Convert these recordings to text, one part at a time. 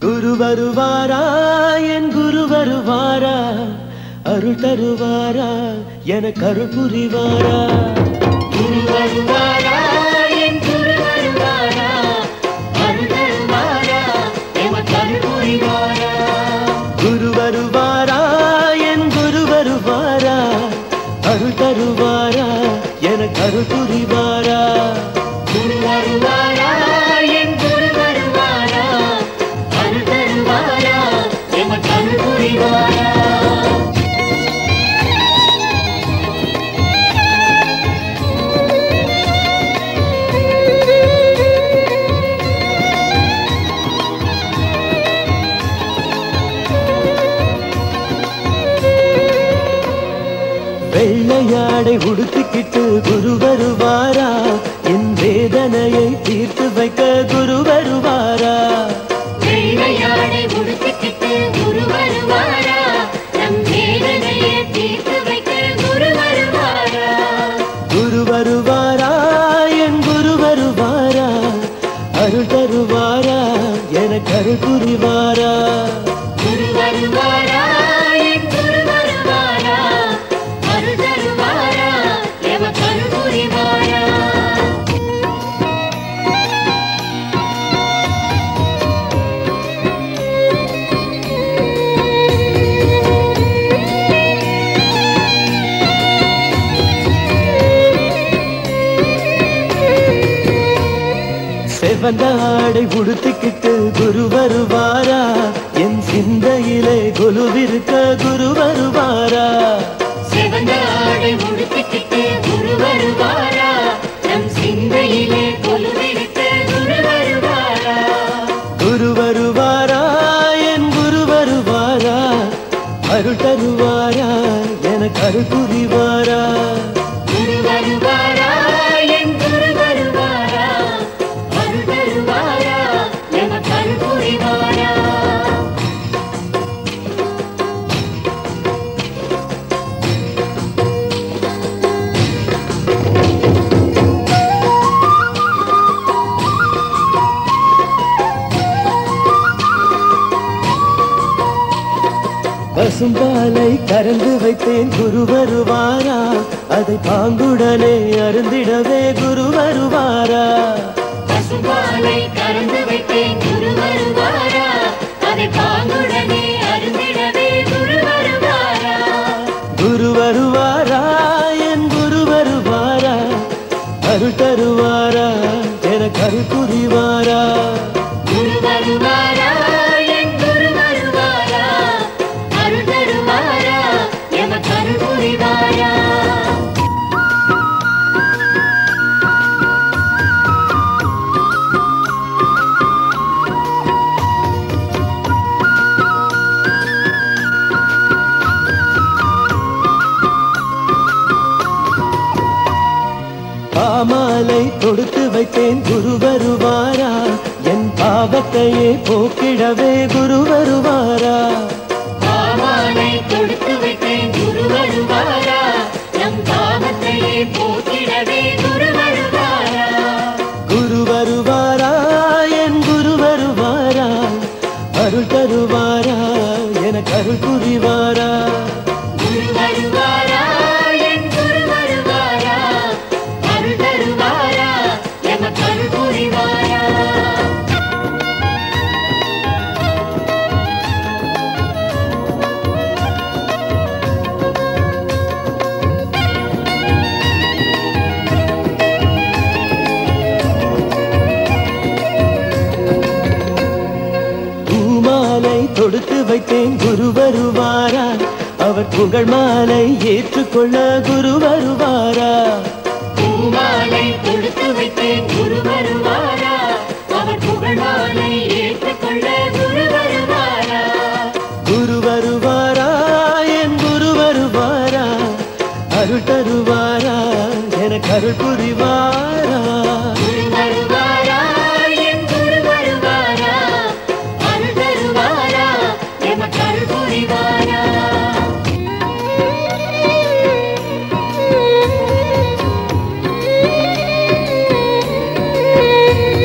குரு வருவாரா என் குரு வருவாரா அருள் தருவாரா எனக்கு அருள் புரிவாரா குரு வருவாரா என் குரு வருவாரா அருள் தருவாரா எமக்கு அருள் புரிவாரா குரு வருவாரா என் குரு வருவாரா அருள் தருவாரா எனக்கு அருள் புரிவாரா குரு வருவாரா என் குரு வருவாரா அருள் தருவாரா எமக்கு அருள் புரிவாரா வெள்ளையாடை உடுத்திக்கிட்டு குரு வருவாரா என் வேதனையை தீர்த்து வைக்க குரு வருவாரா வெள்ளையாடை உடுத்திக்கிட்டு குரு வருவாரா நம் வேதனையை தீர்த்து வைக்க குரு வருவாரா குரு வருவாரா என் குரு வருவாரா அருள் தருவாரா எனக்கு அருள் புரிவாரா குரு வருவாரா என் குரு வருவாரா அருள் தருவாரா எமக்கு அருள் புரிவாரா செவந்த ஆடை உடுத்திக்கிட்டு குரு வருவாரா என் சிந்தையிலே குருவிருக்க குரு வருவாரா சிவந்த ஆடை உடுத்திக்கிட்டு குரு வருவாரா நம் சிந்தையிலே கொலுவிருக்க குரு வருவாரா குரு வருவாரா என் குரு வருவாரா அருள் தருவாரா எனக்கு அருள் புரிவாரா குரு வருவாரா என் குரு வருவாரா அருள் தருவாரா எமக்கு அருள் புரிவாரா பசும்பாலை கறந்து வைத்தேன் குரு வருவாரா அதை பாங்குடனே அருந்திடவே குரு வருவாரா பசும்பாலை கறந்து வைத்தேன் குரு வருவாரா அதை பாங்குடனே அருந்திடவே குரு வருவாரா குரு வருவாரா என் குரு வருவாரா அருள் தருவாரா எனக்கு அருள் புரிவாரா குரு வருவாரா என் குரு வருவாரா அருள் தருவாரா எமக்கு அருள் புரிவாரா பாமாலை தொடுத்து வைத்தேன் குரு வருவாரா என் பாவத்தையே போக்கிடவே குரு வருவாரா பாவானை கொடுத்து வைத்தேன் குரு வருவாரா நம் பாவத்தையே போக்கிடவே குரு வருவாரா குரு வருவாரா என் குரு வருவாரா அருள் தருவாரா எனக்கு அருள் புரிவாரா குரு வருவாரா என் குரு வருவாரா அருள் தருவாரா எமக்கு அருள் புரிவாரா பூமாலை தொடுத்து வைத்தேன் குரு வருவாரா அவர் புகழ் மாலை ஏற்றுக்கொள்ள குரு வருவாரா பூமாலை கொடுத்து வைத்தேன் குரு வருவாரா அவர் புகழ் மாலை ஏற்றுக்கொள்ள குரு வருவாரா குரு வருவாரா என் குரு வருவாரா அருள் தருவாரா எனக்கு அருள் புரிவாரா குரு வருவாரா என் குரு வருவாரா அருள் தருவாரா எமக்கு அருள் புரிவாரா Thank you.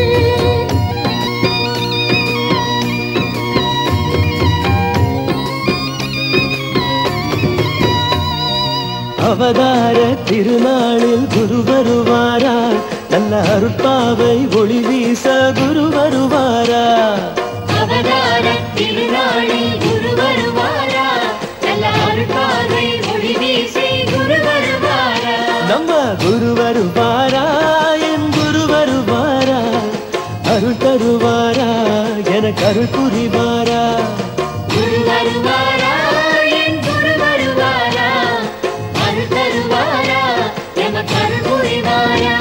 அவதார திருநாளில் குரு வருவாரா நல்ல அருட்பாவை ஒளி வீச குரு வருவாரா அவதார திருநாளில் குரு வருவாரா நல்ல அருள்பாதை ஒளி வீசி குரு வருவாரா நம்ம குரு வருவாரா என் குரு வருவாரா அருள் தருவாரா எனக்கு அருள் புரிவாரா குரு வருவாரா என் குரு வருவாரா அருள் தருவாரா எமக்கு அருள் புரிவாரா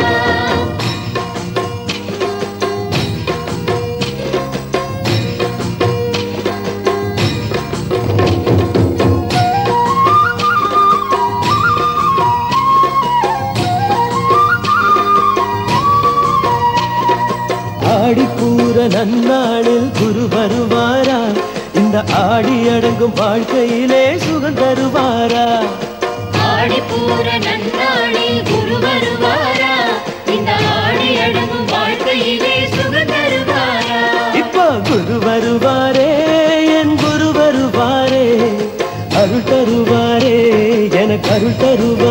ஆடிப்பூர நன்னாளில் குரு வருவாரா இந்த ஆடி அடங்கும் வாழ்க்கையிலே சுகம் தருவாரா ஆடிப்பூர நன்னாளில் குரு வருவாரா இந்த ஆடி அடங்கும் வாழ்க்கையிலே சுகம் தருவாரா இப்போ குரு வருவாரே என் குரு வருவாரே அருள் தருவாரே எனக்கு அருள் தருவாரே